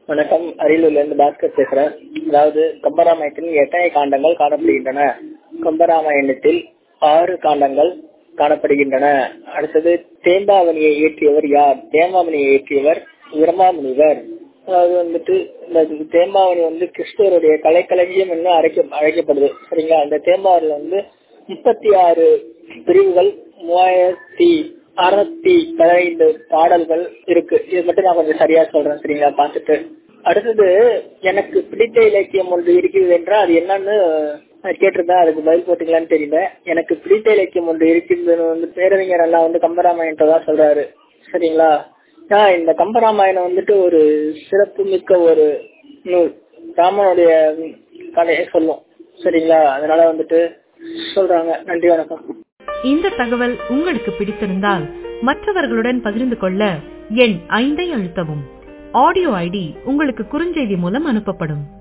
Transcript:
வணக்கம் அரியலூர்ல இருந்து பாஸ்கர் பேசுறேன் அதாவது கம்பராமாயணத்தில் எத்தனை காண்டங்கள் காணப்படுகின்றன கம்பராமாயணத்தில் ஆறு காண்டங்கள் காணப்படுகின்றன அடுத்தது தேம்பாவணியை இயற்றியவர் யார் தேம்பாவணியை இயற்றியவர் பிரம்மாமுனிவர் அதாவது வந்துட்டு இந்த தேம்பாவணி வந்து கிறிஸ்துவருடைய கலைக்களஞ்சியம் என்று அழைக்க அழைக்கப்படுது சரிங்களா அந்த தேம்பாவணில வந்து முப்பத்தி ஆறு பிரிவுகள் மூவாயிரத்தி அறுநூத்தி பதினைந்து பாடல்கள் இருக்கு இது மட்டும் நான் கொஞ்சம் சரியா சொல்றேன் சரிங்களா பார்த்துட்டு அடுத்தது எனக்கு பிடித்த இலக்கியம் ஒன்று இருக்கிறது என்றால் அது என்னன்னு கேட்டிருந்தேன் அதுக்கு பதில் போட்டீங்களான்னு தெரியல எனக்கு பிடித்த இலக்கியம் ஒன்று இருக்கிறதுன்னு வந்து பேரறிஞர் எல்லாம் வந்து கம்பராமாயணத்தை தான் சொல்றாரு சரிங்களா ஆஹ் இந்த கம்பராமாயணம் வந்துட்டு ஒரு சிறப்பு மிக்க ஒரு நூல் ராமனுடைய கதையை சொல்லும் சரிங்களா அதனால வந்துட்டு சொல்றாங்க நன்றி வணக்கம் இந்த தகவல் உங்களுக்கு பிடித்திருந்தால் மற்றவர்களுடன் பகிர்ந்து கொள்ள எண் ஐந்தை அழுத்தவும் ஆடியோ ஐடி உங்களுக்கு குறுஞ்செய்தி மூலம் அனுப்பப்படும்